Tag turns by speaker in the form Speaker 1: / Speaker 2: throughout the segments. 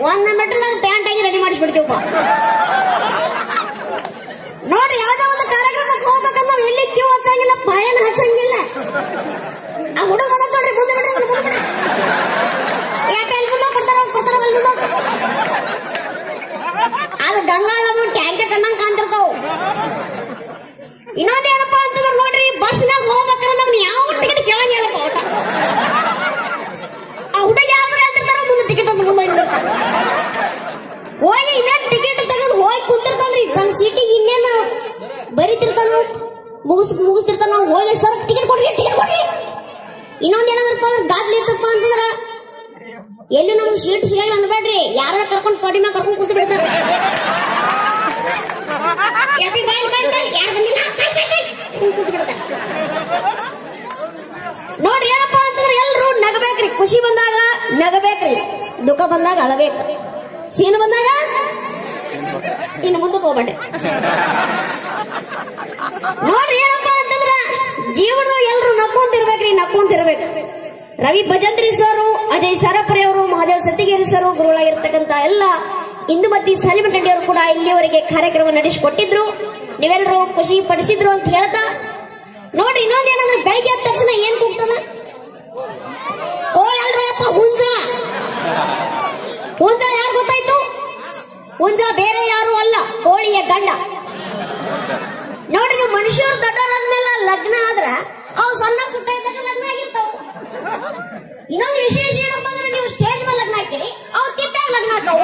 Speaker 1: ಒಂದ್ ಮೀಟರ್ದಾಗ ಪ್ಯಾಂಟ್ ಆಗಿ ರೆಡಿ ಮಾಡಿಸ್ಬಿಡ್ತೀವಪ್ಪ ನೋಡ್ರಿ ಯಾವ್ದೋ ಒಂದು ಕಾರ್ಯಕ್ರಮಕ್ಕೆ ಹೋಗ್ಬೇಕಂದ್ರೆ ನಾವ್ ಎಲ್ಲಿ ಕ್ಯೂ ಹಚ್ಚಂಗಿಲ್ಲ ಪಾಯನ ಹಚ್ಚಂಗಿಲ್ಲ ಆ ಹುಡುಗ ಬಂದ ನೋಡ್ರಿ ಮುಂದೆ ಬಿಡ್ರಿ ಮುಂದೆ ಬಿಡ್ರಿ ಯಾಕೆ ಎಲ್ಲಿ ಮುಂದೆ ಕೊಡ್ತಾರ ಕೊಡ್ತಾರ ಅಲ್ಲಿ ಮುಂದೆ ಅದು ಗಂಗಾಳಮ್ಮ ಟ್ಯಾಂಕ್ ಕಣ್ಣಂಗ್ ಕಾಣ್ತಿರ್ತಾವ ಇನ್ನೊಂದೇನಪ್ಪ ಅಂತಂದ್ರೆ ನೋಡ್ರಿ ಬಸ್ನಾಗ ಹೋಗ್ಬೇಕಾದ್ರೆ ನಮ್ಗೆ ಯಾವ ಟಿಕೆಟ್ ಕೇಳಂಗಿಲ್ಲಪ್ಪ ಒಟ್ಟ ಆ ಹುಡುಗ ಯಾರು ಹೇಳ್ತಿರ್ತಾರ ಮುಂದೆ ಟಿಕೆಟ್ ಅಂತ ಮುಂದೆ ಇಟ್ಟಿರ್ತಾರ ಹೋಗಿ ಇನ್ನೇನ್ ಟಿಕೆಟ್ ತೆಗೆದು ಹೋಗಿ ಕುಂತಿರ್ತಾನ್ರಿ ತನ್ನ ಸೀಟಿಗೆ ಇನ್ನೇನ ಬರಿತಿರ್ತಾನ ಮುಗಿಸ್ ಮುಗಿಸ್ತಿರ್ತಾನ ನಾವು ಹೋಗಿ ಸರ್ ಟಿಕೆಟ್ ಕೊಡ್ರಿ ಟಿಕೆಟ್ ಕೊಡ್ರಿ ಇನ್ನೊಂದ್ ಏನಂದ್ರಪ್ಪ ಅಂದ್ರೆ ಗಾದ್ಲಿ ಇತ್ತಪ್ಪ ಅಂತಂದ್ರ ಎಲ್ಲಿ ನಮ್ಗೆ ಸೀಟ್ ಸಿಗಲ್ಲ ಅನ್ಬೇಡ್ರಿ ಯಾರ ಕರ್ಕೊಂಡು ತೊಡಿ ಮ್ಯಾಗ ಕರ್ಕೊಂಡು ಕೂತು ಬಿಡ್ತಾರ ಯಾಕೆ ಬಾಯ್ ಬಾಯ್ ಬಾಯ್ ಯಾರು ಬಂದಿಲ್ಲ ಬಾಯ್ ಬಾಯ್ ಬಾಯ್ ಕೂತು ಬಿಡ್ತಾರ ನೋಡ್ರಿ ಏನಪ್ಪ ಅಂತಂದ್ರೆ ಎಲ್ರು ನಗಬೇಕ್ರಿ ಖುಷಿ ಬಂದಾಗ ನಗಬೇಕ್ರಿ ದುಃಖ ಬಂದಾಗ ಅಳಬೇಕು ಸೀನ್ ಬಂದಾಗ ಇನ್ನು ಮುಂದಕ್ಕೆ ಹೋಗ್ಬೇಡ್ರಿ ನೋಡ್ರಿ ಏನಪ್ಪ ಅಂತಂದ್ರ ಜೀವನ ಎಲ್ರು ನಕ್ಕೊಂತಿರ್ಬೇಕ್ರಿ ನಕ್ಕೊಂತಿರ್ಬೇಕು ರವಿ ಭಜಂತ್ರಿ ಸರ್ ಅಜಯ್ ಸರಪರಿ ಅವರು ಮಹಾದೇವ್ ಸತ್ತಿಗೇರಿ ಸರ್ ಗುರುಗಳಾಗಿರ್ತಕ್ಕಂತ ಎಲ್ಲ ಇಂದುಮತಿ ಸಲಿಮಟಂಡಿ ಅವರು ಕೂಡ ಇಲ್ಲಿವರೆಗೆ ಕಾರ್ಯಕ್ರಮ ನಡೆಸಿಕೊಟ್ಟಿದ್ರು ನೀವೆಲ್ಲರೂ ಖುಷಿ ಪಡಿಸಿದ್ರು ಅಂತ ಹೇಳ್ತಾ ನೋಡ್ರಿ ಇನ್ನೊಂದೇನಂದ್ರೆ ಬೆಳಿಗ್ಗೆ ಎದ್ದ ತಕ್ಷಣ ಏನ್ ಕೂಗ್ತದ ಕೋಳಿ ಅಲ್ರಪ್ಪ ಹುಂಜ ಹುಂಜ ಯಾರು ಗೊತ್ತಾಯ್ತು ಹುಂಜ ಬೇರೆ ಯಾರು ಅಲ್ಲ ಕೋಳಿಯ ಗಂಡ ನೋಡ್ರಿ ನೀವು ಮನುಷ್ಯರು ದೊಡ್ಡವರಾದ್ಮೇಲೆ ಲಗ್ನ ಆದ್ರ ಅವು ಸಣ್ಣ ಪುಟ್ಟ ಇದ್ದಾಗ ಲಗ್ನ ಆಗಿರ್ತಾವ ಇನ್ನೊಂದು ವಿಶೇಷ ಏನಪ್ಪಾ ಅಂದ್ರೆ ನೀವು ಸ್ಟೇಜ್ ಮೇಲೆ ಲಗ್ನ ಹಾಕಿರಿ ಅವು ತಿಪ್ಪಾಗ ಲಗ್ನ ಹಾಕವು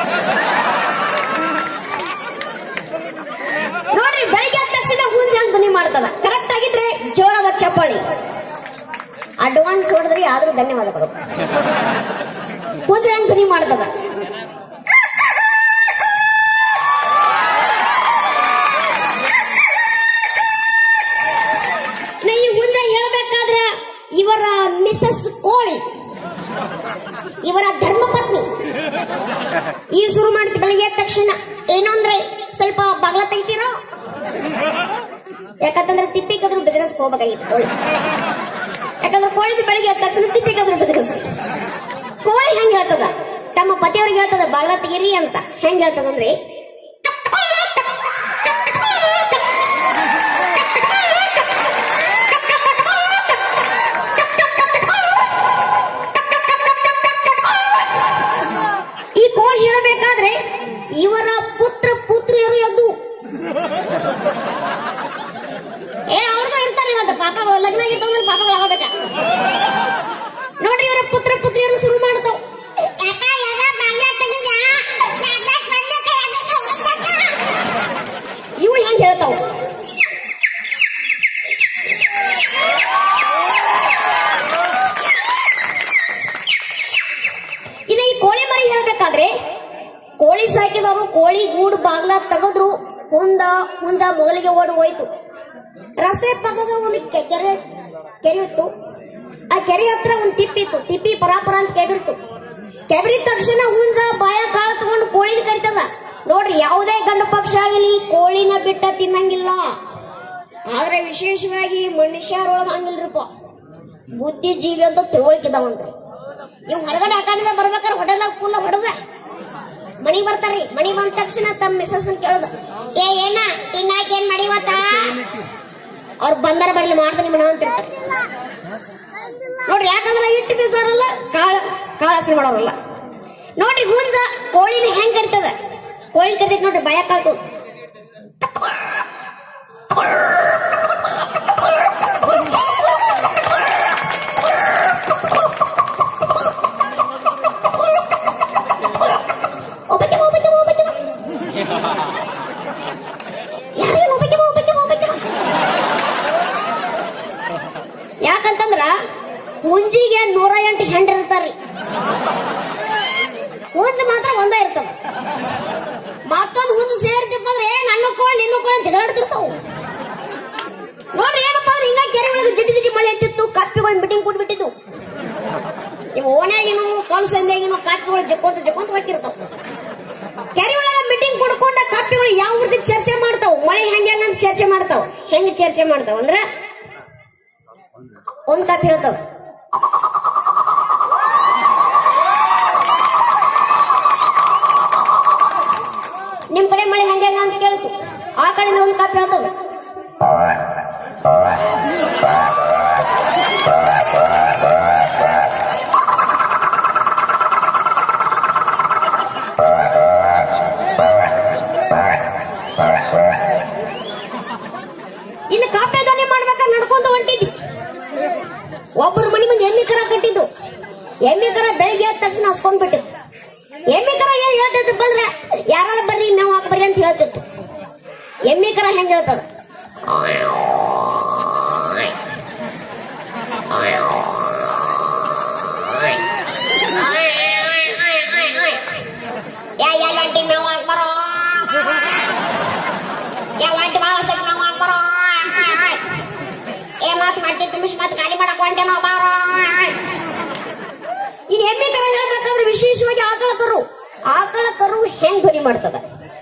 Speaker 1: ನೋಡ್ರಿ ಬೆಳಿಗ್ಗೆ ಎದ್ದ ತಕ್ಷಣ ಹುಂಜ ಅಂತ ಧ್ವನಿ ಮಾಡ್ತದ ಕರೆಕ್ಟ್ ಆಗಿದ್ರೆ ಜೋರಾದ ಚಪ್ಪಾಳಿ ಅಡ್ವಾನ್ಸ್ ಹೊಡೆದ್ರಿ ಆದ್ರೂ ಧನ್ಯವಾದಗಳು ಹುಂಜ ಅಂತ ಧ್ವನಿ ಮಾಡ್ತದ ನಾ ಈ ಮುಂದೆ ಹೇಳ್ಬೇಕಾದ್ರ ಇವರ ಮಿಸಸ್ ಕೋಳಿ ಇವರ ಧರ್ಮಪತ್ನಿ ಈ ಶುರು ಮಾಡಿದ ಬೆಳಿಗ್ಗೆ ಎದ್ದ ತಕ್ಷಣ ಏನು ಅಂದ್ರೆ ಸ್ವಲ್ಪ ಬಾಗ್ಲ ತೆಗಿತೀರೋ ಯಾಕಂತಂದ್ರೆ ತಿಪ್ಪಿ ಕದ್ರು ಬಿಸಿನೆಸ್ ಹೋಗ್ಬೇಕಾಗಿತ್ತು ಕೋಳಿ ಯಾಕಂದ್ರೆ ಕೋಳಿದ ಬೆಳಿಗ್ಗೆ ಎದ್ದ ತಕ್ಷಣ ತಿಪ್ಪಿ ಕದ್ರು ಬಿಸಿನೆಸ್ ಕೋಳಿ ಹೆಂಗ್ ಹೇಳ್ತದ ತಮ್ಮ ಪತಿಯವ್ರಿಗೆ ಹೇಳ್ತದ ಬಾಗ್ಲ ತೆಗೀರಿ ಅಂತ ಹೆಂಗ್ ಹೇಳ್ತದಂದ್ರೆ ಈ ಕೋಳಿ ಹೇಳಬೇಕಾದ್ರೆ ಇವರ ಪುತ್ರ ಪುತ್ರಿಯರು ಎದ್ದು ಏ ಅವ್ರಿಗೂ ಇರ್ತಾರೆ ಇವತ್ತು ಪಾಪ ಲಗ್ನ ಆಗಿತ್ತು ಪಾಪಗಳು ಆಗೋಬೇಕ ನೋಡ್ರಿ ಇವರ ಪುತ್ರ ಪುತ್ರಿಯರು ಶುರು ಮಾಡ್ತಾವ್ ಇವು ಹೆಂಗ್ ಹೇಳ್ತಾವ್ ಇನ್ನ ಈ ಕೋಳಿ ಮರಿ ಹೇಳ್ಬೇಕಾದ್ರೆ ಕೋಳಿ ಸಾಕಿದವರು ಕೋಳಿ ಗೂಡು ಬಾಗ್ಲ ತೆಗೆದ್ರು ಹುಂದ ಹುಂಜ ಮೊಗಲಿಗೆ ಓಡಿ ಹೋಯ್ತು ರಸ್ತೆ ಪಕ್ಕದ ಒಂದು ಕೆ- ಕೆರೆ ಕೆರೆ ಇತ್ತು ಆ ಕೆರೆ ಹತ್ರ ಒಂದು ತಿಪ್ಪಿ ಇತ್ತು ತಿಪ್ಪಿ ಪರಾಪರ ಅಂತ ಕೆಬಿರ್ತು ಕೆಬರಿದ ತಕ್ಷಣ ಹುಂಜ ಬಾಯ ಕಾಳ ತಗೊಂಡು ಕೋಳಿನ ಕರಿತದ ನೋಡ್ರಿ ಯಾವುದೇ ಗಂಡು ಪಕ್ಷ ಆಗಲಿ ಕೋಳಿನ ಬಿಟ್ಟ ತಿನ್ನಂಗಿಲ್ಲ ಆದ್ರೆ ವಿಶೇಷವಾಗಿ ಮನುಷ್ಯರೊಳಗ ಹಂಗಿಲ್ರಿಪ್ಪ ಬುದ್ಧಿಜೀವಿ ಅಂತ ತಿಳುವಳಿಕಿದಾವಂತ್ರಿ ನೀವು ಹೊರಗಡೆ ಹಾಕೊಂಡಿಂದ ಬರ್ಬೇಕಾದ್ರೆ ಹೊಡೆದಾಗ ಫುಲ್ ಹೊಡೆದ ಮನಿ ಬರ್ತಾರ್ರಿ ಮನಿ ಬಂದ ತಕ್ಷಣ ತಮ್ಮ ಮಿಸಸ್ ಕೇಳೋದು ಏ ಏನ ತಿನ್ನಾಕ ಏನ್ ಮಾಡಿವತ್ತ ಅವ್ರು ಬಂದರ ಬರ್ಲಿ ಮಾಡ್ತಾನೆ ಮನ ಅಂತಿರ್ತಾರೆ ನೋಡ್ರಿ ಯಾಕಂದ್ರೆ ಹಿಟ್ಟು ಬೀಸಾರಲ್ಲ ಕಾಳ ಕಾಳ ಹಸಿ ಮಾಡೋರಲ್ಲ ನೋಡ್ರಿ ಹುಂಜ ಕೋಳಿನ ಹೆಂಗ್ ಕರಿತದ ಕೋಳಿ ಕರಿತೈತಿ ನೋಡ್ರಿ ಭಯ ಕಾಲ್ತು ಒಬ್ಬಕ್ಕೆ ಒಬ್ಬಕ್ಕೆ ಒಬ್ಬಕ್ಕೆ ಯಾರು ಒಬ್ಬಕ್ಕೆ ಒಬ್ಬಕ್ಕೆ ಒಬ್ಬಕ್ಕೆ ಯಾಕಂತಂದ್ರ ಹುಂಜಿಗೆ ನೂರ ಎಂಟು ಹೆಂಡ್ರ ಇರ್ತಾರ್ರಿ ಹುಂಜ ಮಾತ್ರ ಒಂದೇ ಇರ್ತದ ಮತ್ತೊಂದು ಹುಂಜ ಸೇರ್ತಿಪ್ಪ ಅಂದ್ರೆ ಏ ನನ್ನ ಕೋಳ್ ನಿನ್ನ ಕೋಳ್ ಅಂತ ಜಗಳಾಡ್ತಿರ್ತಾವ ನೋಡ್ರಿ ಏನಪ್ಪ ಅಂದ್ರೆ ಹಿಂಗ ಕೆರೆ ಒಳಗೆ ಜಿಟಿ ಜಿಟಿ ಮಳೆ ಎತ್ತಿತ್ತು ಕಪ್ಪಿಗಳು ಮೀಟಿಂಗ್ ಕೊಟ್ಬಿಟ್ಟಿದ್ದು ನೀವು ಓಣ್ಯಾಗಿನು ಕಲ್ ಸಂದ್ಯಾಗಿನು ಕಪ್ಪಿಗಳು ಜಕ್ಕೊಂತ ಜಕ್ಕೊಂತ ಹೋಗಿರ್ತಾವ ಕೆರೆ ಒಳಗ ಮೀಟಿಂಗ್ ಕೊಡ್ಕೊಂಡ ಕಪ್ಪಿಗಳು ಯಾವ ರೀತಿ ಚರ್ಚೆ ಮಾಡ್ತಾವ ಮಳೆ ಹೆಂಗ ಅಂತ ಚರ್ಚೆ ಮಾಡ್ತಾವ ಹೆಂಗ್ ಚರ್ಚೆ ಮಾಡ್ತಾವ ಅಂದ್ರ ಒಂದ್ ಕಪ್ ಹೇಳ್ತಾವ ನಿಮ್ ಕಡೆ ಮಳೆ ಹೆಂಗ ಹೆಂಗ ಅಂತ ಕೇಳ್ತು ಆ ಕಡೆಯಿಂದ ಒಂದು ಕಾಪಿ ಹೇಳ್ತದ ಇನ್ನು ಕಾಪೆ ದಾನಿ ಮಾಡ್ಬೇಕಾದ್ರೆ ನಡ್ಕೊಂಡು ಹೊಂಟಿದ್ವಿ ಒಬ್ಬರು ಮನಿ ಮುಂದೆ ಎಮ್ಮಿ ಕರ ಕಟ್ಟಿದ್ದು ಎಮ್ಮಿ ಕರ ಬೆಳಿಗ್ಗೆ ಎದ್ದ ತಕ್ಷಣ ಹಸ್ಕೊಂಡ್ ಬಿಟ್ಟಿತ್ತು ಎಮ್ಮಿ ಕರ ಏನ್ ಹೇಳ್ತಿತ್ತು ಬಂದ್ರೆ ಯಾರು ಬರ್ರಿ ಮೇವ್ ಹಾಕ್ ಬರ್ರಿ ಅಂತ ಹೇಳ್ತಿತ್ತು ಎಮ್ಮಿ ಕರ ಹೆಂಗ್ ಹೇಳ್ತದ ಯಾ ಯಾ ಗಂಟಿ ಮೇವ್ ಹಾಕ್ ಬರೋ ಯಾ ಗಂಟಿ ಬಾಳ ಸರಿ ಮೇವ್ ಹಾಕ್ ಬರೋ ಏ ಮಾತ್ ಮಾಡಿ ತುಂಬಿಸಿ ಮಾತ್ ಖಾಲಿ ಮಾಡಕ್ ಹೊಂಟೆ ನಾವು ಬಾರೋ ಇನ್ ಎಮ್ಮೆ ಕರ ಹೇಳ್ಬೇಕಾದ್ರೆ ವಿಶೇಷವಾಗಿ ಆಕಳ ಕರು ಆಕಳ ಕರು ಹೆಂಗ್ ಧ್ವನಿ ಮಾಡ್ತದ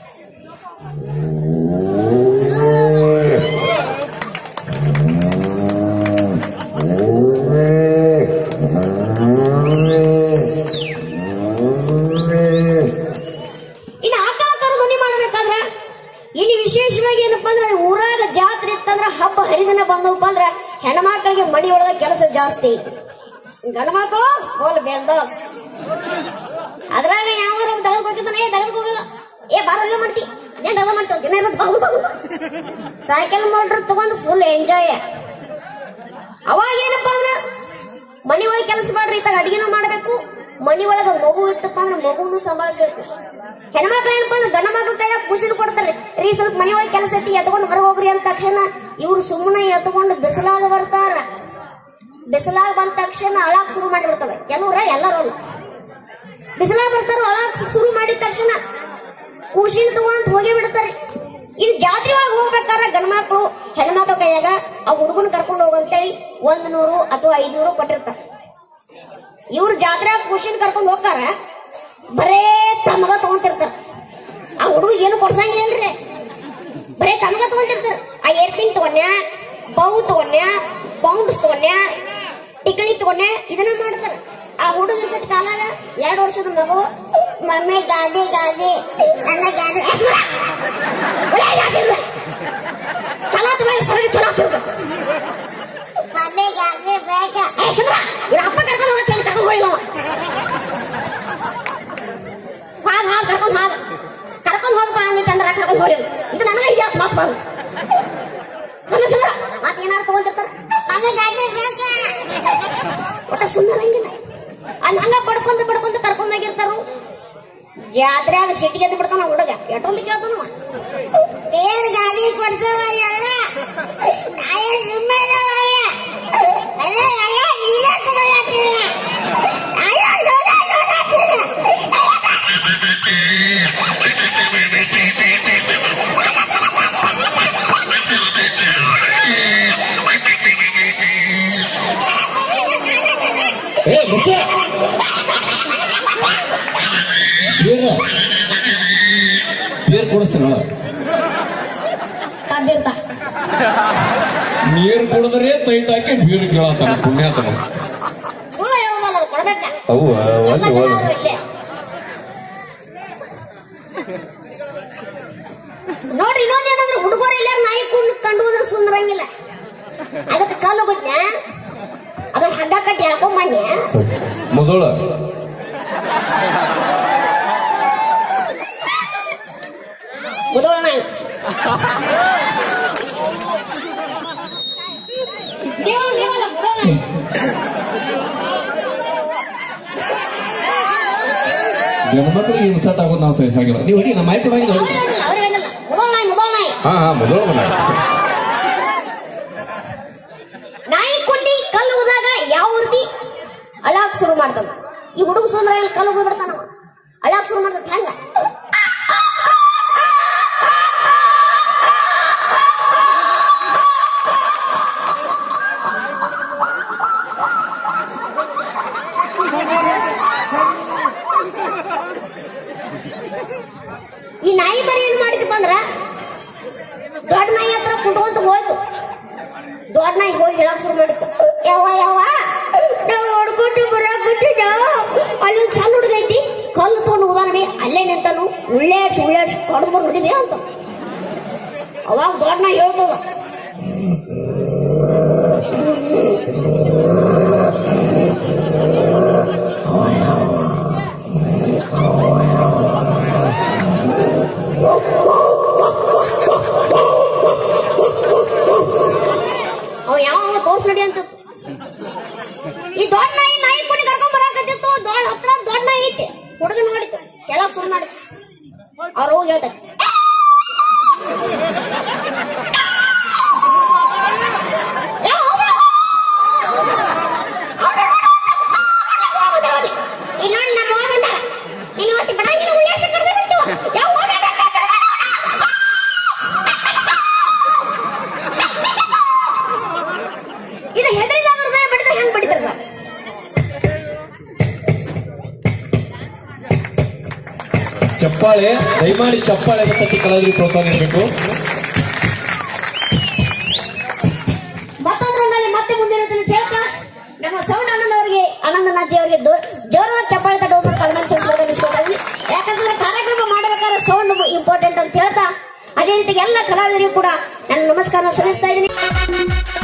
Speaker 1: ಇನ್ನು ಆಕಳ ಕರು ಧ್ವನಿ ಮಾಡ್ಬೇಕಾದ್ರ ಇನ್ನು ವಿಶೇಷವಾಗಿ ಏನಪ್ಪಾ ಅಂದ್ರೆ ಊರಾಗ ಜಾತ್ರೆ ಇತ್ತಂದ್ರ ಹಬ್ಬ ಹರಿದಿನ ಬಂದವಪ್ಪ ಅಂದ್ರ ಹೆಣ್ಮಕ್ಳಿಗೆ ಮಡಿ ಒಳಗ ಕೆಲಸ ಜಾಸ್ತಿ ಗಂಡ್ಮಕ್ಳು ಫುಲ್ ಬೆಂದೋಸ್ ಅದ್ರಾಗ ಯಾವ ದಗದ್ ಹೋಗಿದ್ದಾನೆ ಏ ದಗದ್ ಹೋಗಿಲ್ಲ ಏ ಬಾರಲ್ಲ ಮಾಡ್ತಿ ಏನ್ ದಗ ಮಾಡ್ತಾವ ದಿನ ಇರೋದು ಬಾಗು ಬಾಗು ಸೈಕಲ್ ಮೋಟ್ರ್ ತಗೊಂಡು ಫುಲ್ ಎಂಜಾಯ್ ಅವಾಗ ಏನಪ್ಪಾ ಅಂದ್ರ ಮನಿ ಒಳಗೆ ಕೆಲಸ ಮಾಡ್ರಿ ಇತ್ತಾಗ ಅಡಿಗೆನೂ ಮಾಡ್ಬೇಕು ಮನಿ ಒಳಗ ಮಗು ಇತ್ತಪ್ಪ ಅಂದ್ರೆ ಮಗುನು ಸಂಭಾಳಿಸ್ಬೇಕು ಹೆಣ್ಮಕ್ಳು ಏನಪ್ಪಾ ಅಂದ್ರೆ ಗಂಡ ಮಕ್ಳ ಕೈಯಾಗ ಖುಷಿನ ಕೊಡ್ತಾರೆ ರೀ ಸ್ವಲ್ಪ ಮನಿ ಒಳಗೆ ಕೆಲಸ ಐತಿ ಎತ್ಕೊಂಡು ಹೊರಗೆ ಹೋಗ್ರಿ ಅಂದ ತಕ್ಷಣ ಇವ್ರು ಸುಮ್ಮನೆ ಎತ್ಕೊಂಡು ಬಿಸಿಲಾಗ ಬರ್ತಾರ ಬಿಸಿಲಾಗ ಬಂದ ತಕ್ಷಣ ಅಳಾಕ್ ಶುರು ಮಾಡಿಬಿಡ್ತವೆ ಕೆಲವ್ರ ಎಲ್ಲರೂ ಅಲ್ಲ ಬಿಸಿಲಾಗ ಬರ್ತಾರ ಅಳಾಕ್ ಶುರು ಮಾಡಿದ ತಕ್ಷಣ ಖುಷಿನ ತಗೊಂಡ್ ಹೋಗಿ ಬಿಡ್ತಾರೆ ಇಲ್ಲಿ ಜಾತ್ರೆ ಒಳಗೆ ಹೋಗ್ಬೇಕಾದ್ರೆ ಗಂಡ್ಮಕ್ಳು ಹೆಣ್ಮಕ್ಳ ಕೈಯಾಗ ಆ ಹುಡುಗನ ಕರ್ಕೊಂಡು ಹೋಗಂತೇಳಿ ಒಂದ್ ನೂರು ಅಥವಾ ಐದ್ನೂರು ಕೊಟ್ಟಿರ್ತಾರ ಇವ್ರು ಜಾತ್ರೆ ಖುಷಿನ ಕರ್ಕೊಂಡು ಹೋಗ್ತಾರ ಬರೇ ತಮಗ ತಗೊಂತಿರ್ತಾರ ಆ ಹುಡುಗ ಏನು ಕೊಡ್ಸಂಗಿಲ್ರಿ ಬರೇ ತಮಗ ತಗೊಂಡಿರ್ತಾರ ಆ ಏರ್ಪಿನ್ ತಗೊಂಡ್ಯ ಬೌ ತಗೊಂಡ್ಯ ಬೌಂಡ್ಸ್ ತಗೊಂಡ್ಯ ಟಿಕಳಿ ತಗೊಂಡ್ಯ ಇದನ್ನ ಮಾಡ್ತಾರ ಆ ಹುಡುಗ ಇರ್ತದ ಕಾಲಾಗ ಎರಡು ವರ್ಷದ ಮಗು ಮಮ್ಮಿ ಗಾದಿ ಗಾದಿ ನನ್ನ ಗಾದಿ ಒಳ್ಳೆ ಗಾದಿ ಇಲ್ಲ. ಚಲೋ ತಗೋ, ಸರಿ ಚಲೋ ತಗೋ. ಮಮ್ಮಿ ಗಾದಿ ಬೇಕ ಏ, ಸುಮ್ರ, ಇವ್ರ ಅಪ್ಪ ಕರ್ಕೊಂಡು ಹೋಗಕ್ಕೆ ಹೇಳಿ ಕರ್ಕೊಂಡು ಹೋಗಿಲ್ಲ ಅವ. ಹಾಗ್ ಹಾಗ್ ಕರ್ಕೊಂಡು ಹಾಗ ಕರ್ಕೊಂಡು ಹೋಗಪ್ಪ ಅಂದಿತ್ತಂದ್ರ ಕರ್ಕೊಂಡು ಹೋಗಿಲ್ಲ ಇದು ನನಗೆ ಇದೆ ಅಂತ ಮಾತು ಬರೋದು ಸುಮ್ಮನೆ ಸುಮ್ಮನೆ ಮತ್ತೆ ಏನಾರು ತಗೊಂಡಿರ್ತಾರ ಮಮ್ಮಿ ಗಾಡಿ ಬೇಕ ಒಟ್ಟ ಸುಮ್ಮನೆ ಹಂಗಿಲ್ಲ ಅಲ್ಲಿ ಹಂಗ ಬಡ್ಕೊಂತ ಬಡ್ಕೊಂತ ಕರ್ಕೊಂಡ್ ಹೋಗಿರ್ತಾರು ಜಾತ್ರೆಯಾಗ ಸಿಟ್ಟಿಗೆ ಎದ್ದು ಬಿಡ್ತಾನ ಹುಡುಗ ಎಷ್ಟೊಂದು ಕೇಳ್ತಾನ ಏನ್ ಗಾಡಿ ಕೊಡ್ತಾವ ಎಲ್ಲ ಸುಮ್ಮನೆ ಅಲ್ಲ ಅಲ್ಲ ನೀನೇ ತಗೊಳತ್ತಿಲ್ಲ ಅಯ್ಯೋ ನೋಡ ನೋಡತ್ತಿಲ್ಲ
Speaker 2: ಏ ಮುಚ್ಚ ಬೀರ ಬೀರ್ ಕುಡಿಸ್ತಾನ
Speaker 1: ಕದ್ದಿರ್ತ
Speaker 2: ನೀರು ಕುಡಿದ್ರೆ ತೈಟ್ ಹಾಕಿ ಬೀರ್ ಕೇಳತ್ತಾನ ಪುಣ್ಯಾತನ
Speaker 1: ಸುಳ್ಳು ಹೇಳೋದಲ್ಲ ಅದು ಕೊಡ್ಬೇಕ
Speaker 2: ಅವು
Speaker 1: ಎಲ್ಲ
Speaker 2: ಒಂದು
Speaker 1: ಜನ
Speaker 2: ಒಂದು
Speaker 1: ಅವ್ರು ಇಲ್ಲೇ. ನೋಡ್ರಿ ಇನ್ನೊಂದೇನಂದ್ರೆ ಹುಡುಗರು ಇಲ್ಲ ನಾಯಿ ಕುಂಡು ಕಂಡು ಹೋದ್ರೆ ಸುಂದರಂಗಿಲ್ಲ ಅದಕ್ಕೆ ಕಾಲು ಗೊತ್ತಾ ಅದನ್ನ ಹಗ್ಗ ಕಟ್ಟಿ ಹಾಕೊಂಬನ್ನಿ
Speaker 2: ಮೊದಲ
Speaker 1: ಮುದೋಳ ನಾಯಿ ದೇವ ದೇವಲ್ಲ ಮುದೋಳ ನಾಯಿ
Speaker 2: ಗಣಮಕ್ಳಿಗೆ ಇನ್ಸರ್ಟ್ ಆಗೋದು ನಾವು ಸಹಿಸಾಗಿಲ್ಲ ನೀವು ಹೊಡಿ ನಮ್ಮ ಮಾಹಿತಿ ಹೊಡಿ
Speaker 1: ಅವ್ರೇನಿಲ್ಲ ಅವ್ರೇನಿಲ್ಲ ಮುದೋಳ ನಾಯಿ ಮುದೋಳ ನಾಯಿ
Speaker 2: ಹಾ ಹಾ ಮೊದಲ ಬಂದ
Speaker 1: ನಾಯಿ ಕೊಂಡಿ ಕಲ್ಲು ಹೋದಾಗ ಯಾವ ರೀತಿ ಅಳಾಕ್ ಶುರು ಮಾಡ್ತಾನ ಈ ಹುಡುಗ ಸುಂದರ ಕಲ್ಲು ಹೋಗ್ಬಿಡ್ತಾನವ ಅಳಾಕ್ ಶುರು ಮಾಡ್ತಾನ ಹೆಂಗ ಈ ನಾಯಿ ಬರೀ ಏನ್ ಮಾಡಿದಪ್ಪ ಅಂದ್ರ ದೊಡ್ಡ ನಾಯಿ ಹತ್ರ ಕುಟ್ಕೊಂತ ಹೋಯ್ತು ದೊಡ್ಡ ನಾಯಿ ಹೋಗಿ ಹೇಳಕ್ ಶುರು ಮಾಡಿತ್ತು ಯಾವ ಯಾವ ನಾವು ಹೊಡ್ಕೊಟ್ಟು ಬರಾಕತ್ತಿದ್ದ ಅಲ್ಲಿ ಒಂದ್ ಸಣ್ಣ ಹುಡುಗ ಐತಿ ಕಲ್ಲು ತಗೊಂಡು ಹೋದಾನವಿ ಅಲ್ಲೇ ನಿಂತಾನು ಉಳ್ಳಾಡ್ಸಿ ಉಳ್ಳಾಡ್ಸಿ ಕಡ್ದು ಬಂದ್ಬಿಟ್ಟಿದೆ ಅಂತ ಅವಾಗ ದೊಡ್ಡ ಹೇಳ್ತದ ಅವ ಯಾವ ತೋರ್ಸ್ ನಡಿ ಅಂತ ಈ ದೊಡ್ಡ ನಾಯಿ ನಾಯಿ ಕೊಡಿ ಕರ್ಕೊಂಡ್ ಬರಾಕತ್ತಿತ್ತು ದೊಡ್ಡ ಹತ್ರ ದೊಡ್ಡ ನಾಯಿ ಐತಿ ಹುಡುಗ ನೋಡಿತು ಕೆಳಗ್ ಸುರು ಮಾಡಿತು ಅವ್ರು ಹೋಗಿ ಹೇಳ್ತಾರೆ ಇನ್ನೊಂದು ನಮ್ಮ ಅವ್ವ ಬಂದಾಳ. ನೀನ್ ಇವತ್ತು ಬಿಡಂಗಿಲ್ಲ ಉಳ್ಳಾಡ್ಸಿ ಕಡ್ದು ಬಿಡ್ತು. ಯಾವ ಹೋಗ್ಬೇಡ. ಇದು ಹೆದರಿದಾಗ ಹೃದಯ ಬಡಿದ್ರೆ ಹೆಂಗ್ ಬಡಿತಾರ
Speaker 2: ಚಪ್ಪಾಳೆ ದಯಮಾಡಿ ಚಪ್ಪಾಳೆ ತಟ್ಟಿ ಕಲಾವಿದರಿಗೆ ಪ್ರೋತ್ಸಾಹ ನೀಡಬೇಕು
Speaker 1: ಮತ್ತೊಂದು ರೌಂಡಲ್ಲಿ ಮತ್ತೆ ಮುಂದಿರೋದನ್ನ ಕೇಳ್ತಾ ನಮ್ಮ ಸೌಂಡ್ ಆನಂದ್ ಅವರಿಗೆ ಆನಂದ ನಾಜಿ ಅವರಿಗೆ ಜೋರಾದ ಚಪ್ಪಾಳೆ ತಟ್ಟು ಹೋಗ್ಬಿಟ್ಟು ಕಲ್ಮನ್ ಯಾಕಂದ್ರೆ ಕಾರ್ಯಕ್ರಮ ಮಾಡಬೇಕಾದ್ರೆ ಸೌಂಡ್ ಇಂಪಾರ್ಟೆಂಟ್ ಅಂತ ಹೇಳ್ತಾ ಅದೇ ರೀತಿ ಎಲ್ಲ ಕಲಾವಿದರಿಗೂ ಕೂಡ ನಾನು ನಮಸ್ಕಾರ ಸಲ್ಲಿಸ್ತಾ ಇದ್ದೀನಿ